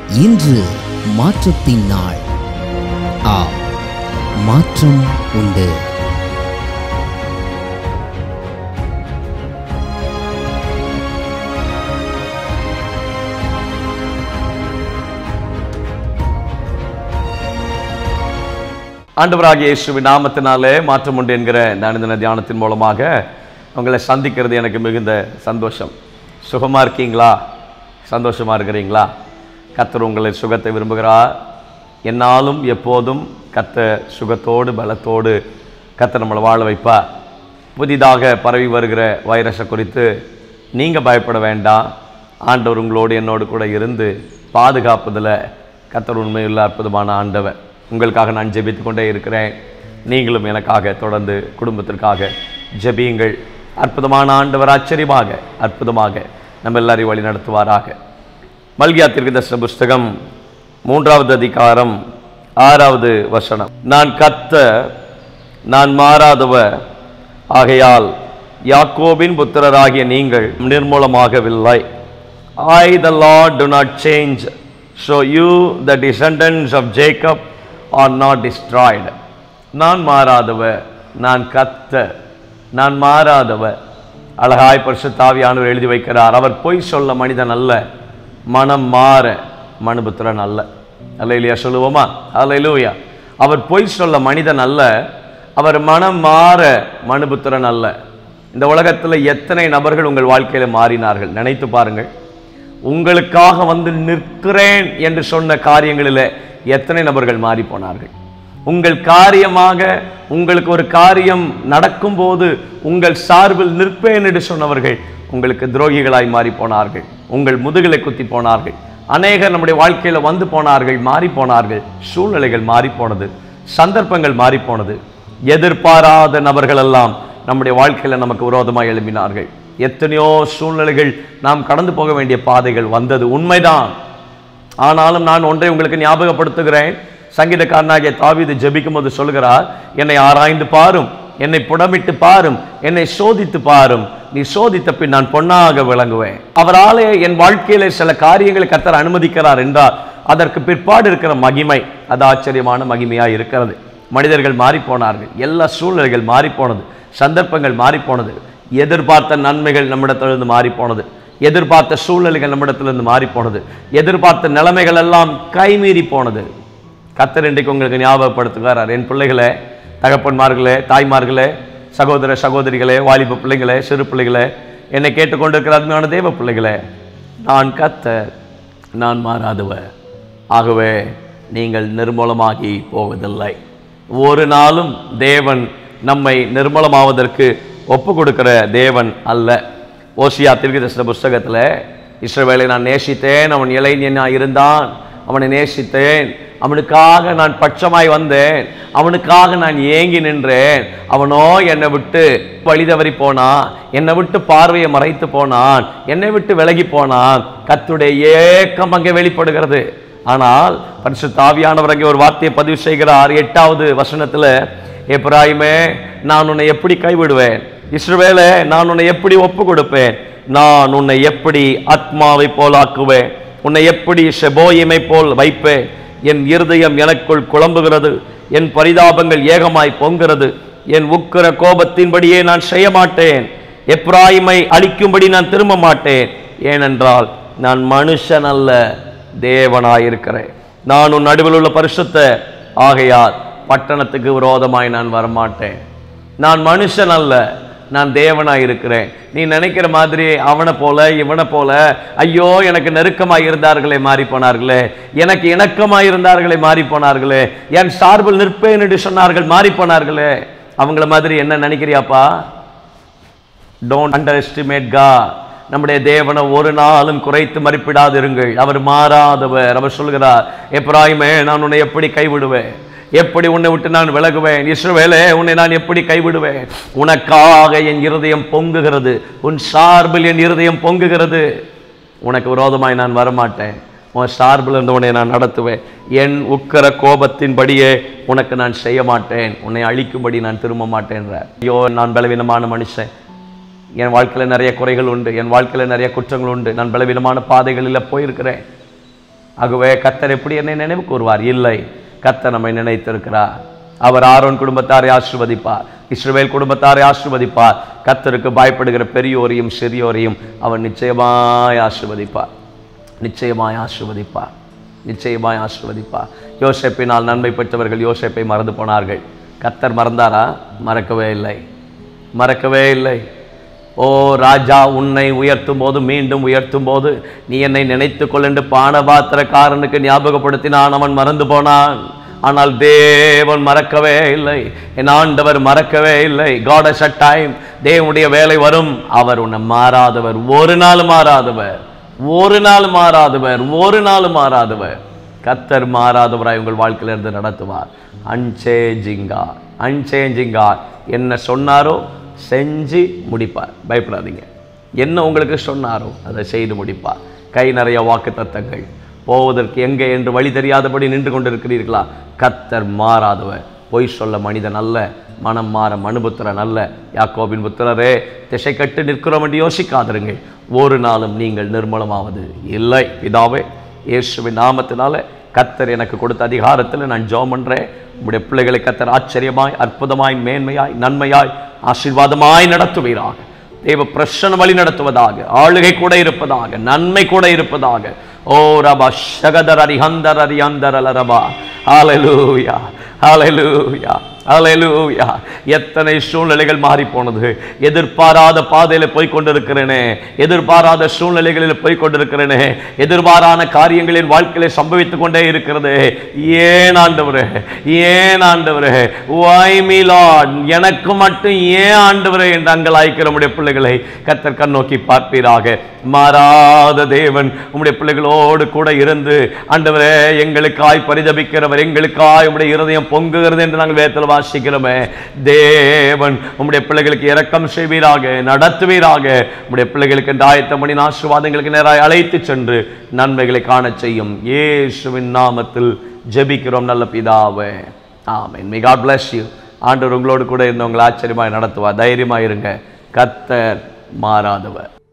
இன்று மாற்றத்தின் நாள் ஆ மாற்றம் உண்டு ஆண்டவராகிய இயேசுவின் நாமத்தினாலே மாற்றம் உண்டு என்கிற இந்த அனுதின தியானத்தின் மூலமாக உங்களை சந்திக்கிறது எனக்கு மிகுந்த சந்தோஷம் சுகமாக இருக்கீங்களா சந்தோஷமாக இருக்கிறீங்களா கத்தர் உங்களை சுகத்தை விரும்புகிறார் என்னாலும் எப்போதும் கத்த சுகத்தோடு பலத்தோடு கத்தர் நம்மளை வாழ வைப்பார் புதிதாக பரவி வருகிற வைரஸை குறித்து நீங்கள் பயப்பட வேண்டாம் ஆண்டவர் உங்களோடு என்னோடு கூட இருந்து பாதுகாப்பதில் கத்தர் உண்மையுள்ள அற்புதமான ஆண்டவர் உங்களுக்காக நான் ஜெபித்து கொண்டே இருக்கிறேன் நீங்களும் எனக்காக தொடர்ந்து குடும்பத்திற்காக ஜெபியுங்கள் அற்புதமான ஆண்டவர் ஆச்சரியமாக அற்புதமாக நம்ம எல்லாரையும் வழி நடத்துவாராக மல்கியா தீர்க்கதர்சன புஸ்தகம் மூன்றாவது அதிகாரம் ஆறாவது வசனம் நான் கத்த நான் மாறாதவர் ஆகையால் யாக்கோபின் புத்திரராகிய நீங்கள் நிர்மூலமாகவில்லை I the Lord do not change so you the descendants of Jacob are not destroyed நான் மாறாதவர் நான் கத்த நான் மாறாதவர் அழகாய் பரிசுத்தாவியானவர் எழுதி வைக்கிறார் அவர் பொய் சொல்ல மனிதன் அல்ல மனம் மாற மனுபுத்திரன் அல்ல அல்ல இல்லையா சொல்லுவோமா அல்ல இல்லையா அவர் பொய் சொல்ல மனிதன் அல்ல அவர் மனம் மாற மனுபுத்திரன் அல்ல இந்த உலகத்தில் எத்தனை நபர்கள் உங்கள் வாழ்க்கையில மாறினார்கள் நினைத்து பாருங்கள் உங்களுக்காக வந்து நிற்கிறேன் என்று சொன்ன காரியங்களில் எத்தனை நபர்கள் மாறி போனார்கள் உங்கள் காரியமாக உங்களுக்கு ஒரு காரியம் நடக்கும்போது உங்கள் சார்பில் நிற்பேன் என்று சொன்னவர்கள் உங்களுக்கு துரோகிகளாய் மாறி போனார்கள் உங்கள் முதுகலை குத்தி போனார்கள் அநேகர் நம்முடைய வாழ்க்கையில வந்து போனார்கள் மாறி போனார்கள் சூழ்நிலைகள் மாறி போனது சந்தர்ப்பங்கள் மாறி போனது எதிர்பாராத நபர்கள் எல்லாம் நம்முடைய வாழ்க்கையில நமக்கு விரோதமாக எழும்பினார்கள் எத்தனையோ சூழ்நிலைகள் நாம் கடந்து போக வேண்டிய பாதைகள் வந்தது உண்மைதான் ஆனாலும் நான் ஒன்றை உங்களுக்கு ஞாபகப்படுத்துகிறேன் சங்கீதக்காரனாகிய தாவீது ஜெபிக்கும் போது சொல்கிறார் என்னை ஆராய்ந்து பாரும் என்னை புடமிட்டு பாரும் என்னை சோதித்து பாரும் நீ சோதித்த பின் நான் பொன்னாக விளங்குவேன் அவராலே என் வாழ்க்கையில சில காரியங்களை கத்தர் அனுமதிக்கிறார் என்றால் அதற்கு பிற்பாடு இருக்கிற மகிமை அது ஆச்சரியமான மகிமையா இருக்கிறது மனிதர்கள் மாறி போனார்கள் எல்லா சூழ்நிலைகள் மாறி போனது சந்தர்ப்பங்கள் மாறி போனது எதிர்பார்த்த நன்மைகள் நம்மிடத்திலிருந்து மாறி போனது எதிர்பார்த்த சூழ்நிலைகள் நம்மிடத்திலிருந்து மாறி போனது எதிர்பார்த்த நிலைமைகள் எல்லாம் கைமீறி போனது கத்தர் இன்றைக்கு உங்களுக்கு ஞாபகப்படுத்துகிறார் என் பிள்ளைகளே தகப்பன்மார்களே தாய்மார்களே சகோதர சகோதரிகளே வாலிப பிள்ளைகளே சிறு பிள்ளைகளே என்னை கேட்டுக்கொண்டிருக்கிற அருமையான தேவ பிள்ளைகளே நான் கத்தர் நான் மாறாதவர் ஆகவே நீங்கள் நிர்மூலமாகி போவதில்லை ஒரு நாளும் தேவன் நம்மை நிர்மூலமாவதற்கு ஒப்பு கொடுக்கிற தேவன் அல்ல ஓசியா திருகிதர்சன புஸ்தகத்தில் இஸ்ரவேலை நான் நேசித்தேன் அவன் இளைஞனாக இருந்தான் அவனை நேசித்தேன் அவனுக்காக நான் பட்சமாய் வந்தேன் அவனுக்காக நான் ஏங்கி நின்றேன் அவனோ என்னை விட்டு வழி தவறி போனான் என்னை விட்டு பார்வையை மறைத்து போனான் என்னை விட்டு விலகி போனான் கத்துடைய ஏக்கம் அங்கே வெளிப்படுகிறது ஆனால் பரிசு தாவியானவர் அங்கே ஒரு வார்த்தையை பதிவு செய்கிறார் எட்டாவது வசனத்தில் எப்ராயுமே நான் உன்னை எப்படி கைவிடுவேன் இஸ்ரவேலே நான் உன்னை எப்படி ஒப்பு கொடுப்பேன் நான் உன்னை எப்படி ஆத்மாவை போல் ஆக்குவேன் உன்னை எப்படி செபோயிமை போல் வைப்பேன் என் இருதயம் எனக்குள் குழம்புகிறது என் பரிதாபங்கள் ஏகமாய் பொங்குகிறது என் உக்கிர கோபத்தின்படியே நான் செய்ய மாட்டேன் எப்ராயிமை அழிக்கும்படி நான் திரும்ப மாட்டேன் ஏனென்றால் நான் மனுஷன் அல்ல தேவனாயிருக்கிறேன் நான் உன் நடுவில் உள்ள பரிசுத்த ஆகையால் பட்டணத்துக்கு விரோதமாய் நான் வரமாட்டேன் நான் மனுஷன் அல்ல நான் தேவனாய் இருக்கிறேன் நீ நினைக்கிற மாதிரி அவனை போல இவனை போல ஐயோ எனக்கு நெருக்கமாய் இருந்தார்களே மாறி போனார்களே எனக்கு இணக்கமாய் இருந்தார்களே மாறி போனார்களே என் சார்பில் நிற்பேன் என்று சொன்னார்கள் மாறி போனார்களே அவங்கள மாதிரி என்ன நினைக்கிறியாப்பா டோன்ட் அண்டர் எஸ்டிமேட் கா நம்முடைய தேவனை ஒரு நாளும் குறைத்து மதிப்பிடாதிருங்கள் அவர் மாறாதவர் அவர் சொல்கிறார் எப்ராயுமே நான் உன்னை எப்படி கைவிடுவேன் எப்படி உன்னை விட்டு நான் விலகுவேன் இஸ்ரவேலே உன்னை நான் எப்படி கைவிடுவேன் உனக்காக என் இருதயம் பொங்குகிறது உன் சார்பில் என் இருதயம் பொங்குகிறது உனக்கு விரோதமாய் நான் வரமாட்டேன் உன் சார்பில் இருந்து உன்னை நான் நடத்துவேன் என் உக்கர கோபத்தின்படியே உனக்கு நான் செய்ய மாட்டேன் உன்னை அழிக்கும்படி நான் திரும்ப மாட்டேன்ற ஐயோ நான் பலவீனமான மனுஷன் என் வாழ்க்கையில் நிறைய குறைகள் உண்டு என் வாழ்க்கையில் நிறைய குற்றங்கள் உண்டு நான் பலவீனமான பாதைகளில் போயிருக்கிறேன் ஆகவே கத்தர் எப்படி என்னை நினைவு கூறுவார் இல்லை கத்தர் நம்மை நினைத்திருக்கிறார் அவர் ஆரோன் குடும்பத்தாரை ஆசிர்வதிப்பார் இஸ்ரவேல் குடும்பத்தாரை ஆசிர்வதிப்பார் கத்தருக்கு பயப்படுகிற பெரியோரையும் சிறியோரையும் அவர் நிச்சயமாய் ஆசிர்வதிப்பார் நிச்சயமாய் ஆசிர்வதிப்பார் நிச்சயமாய் ஆசிர்வதிப்பார் யோசேப்பினால் நன்மை பெற்றவர்கள் யோசேப்பை மறந்து போனார்கள் கத்தர் மறந்தாரா மறக்கவே இல்லை மறக்கவே இல்லை ஓ ராஜா உன்னை உயர்த்தும் போது மீண்டும் உயர்த்தும் போது நீ என்னை நினைத்துக் கொள் என்று பானபாத்திரக்காரனுக்கு ஞாபகப்படுத்தினான் அவன் மறந்து போனான் ஆனால் தேவன் மறக்கவே இல்லை என் ஆண்டவர் மறக்கவே இல்லை காட் அ டைம் தேவனுடைய வேலை வரும் அவர் உன்னை மாறாதவர் ஒரு நாள் மாறாதவர் ஒரு நாள் மாறாதவர் ஒரு நாள் மாறாதவர் கத்தர் மாறாதவராய் உங்கள் வாழ்க்கையில இருந்து நடத்துவார் அன்சேஞ்சிங்கா அன்சேஞ்சிங்கா என்ன சொன்னாரோ செஞ்சு முடிப்பார் பயப்படாதீங்க என்ன உங்களுக்கு சொன்னாரோ அதை செய்து முடிப்பார் கை நிறைய வாக்கு தத்தங்கள் போவதற்கு எங்கே என்று வழி தெரியாதபடி நின்று கொண்டிருக்கிறீர்களா கத்தர் மாறாதவர் பொய் சொல்ல மனிதன் அல்ல மனம் மாற மனுபுத்திரன் அல்ல யாக்கோபின் புத்திரரே திசை கட்டு நிற்கிறோம் என்று யோசிக்காதிருங்கள் ஒரு நாளும் நீங்கள் நிர்மலமாவது இல்லை பிதாவே இயேசுவின் நாமத்தினால கத்தர் எனக்கு கொடுத்த அதிகாரத்தில் நான் ஜெபம் பண்றேன் உம்முடைய பிள்ளைகளை கத்தர் ஆச்சரியமாய் அற்புதமாய் மேன்மையாய் நன்மையாய் ஆசீர்வாதமாய் நடத்துவீராக தேவ பிரசன வழி நடத்துவதாக ஆளுகை கூட இருப்பதாக நன்மை கூட இருப்பதாக ஓ ரபா ஷகதர் அரிஹந்தர் அரிஹந்தர் அலரபா ஹalleluya ஹalleluya ஹalleluya எத்தனை சூழ்நிலைகள் மாறி போனது எதிர்பாராத பாதையில போய் கொண்டிருக்கிறேனே எதிர்பாராத சூழ்நிலைகளில் போய் கொண்டிருக்கிறேனே எதிர்பாரான காரியங்களின் வாழ்க்கையில சம்பவித்துக் கொண்டே இருக்கிறது ஏன் ஆண்டவரே ஏன் ஆண்டவரே why me lord எனக்கு மட்டும் ஏன் ஆண்டவரே என்று அங்கலாய்க்கிற உம்முடைய பிள்ளைகளை கத்தர் கண்ணோக்கி பார்ப்பீராக மாறாத தேவன் உம்முடைய பிள்ளைகளோடு கூட இருந்து ஆண்டவரே எங்களுக்காய் பரிதபிக்கிறவர் எங்களுக்காய் உம்முடைய இருதயம் பொங்குகிறது என்று நாங்கள் வேதத்தில் வாசிக்கிறோமே தேவன் உம்முடைய பிள்ளைகளுக்கு இரக்கம் செய்வீராக நடத்துவீராக உம்முடைய பிள்ளைகளுக்கு இந்த ஆயத்த மணி ஆசீர்வாதங்களுக்கு நேராக அழைத்து சென்று நன்மைகளை காணச் செய்யும் இயேசுவின் நாமத்தில் ஜெபிக்கிறோம் நல்ல பிதாவே amen may God bless you ஆண்டவர் உங்களோடு கூட இருந்தவங்களை ஆச்சரியமாய் நடத்துவார் தைரியமாக இருங்க கத்தர் மாறாதவர்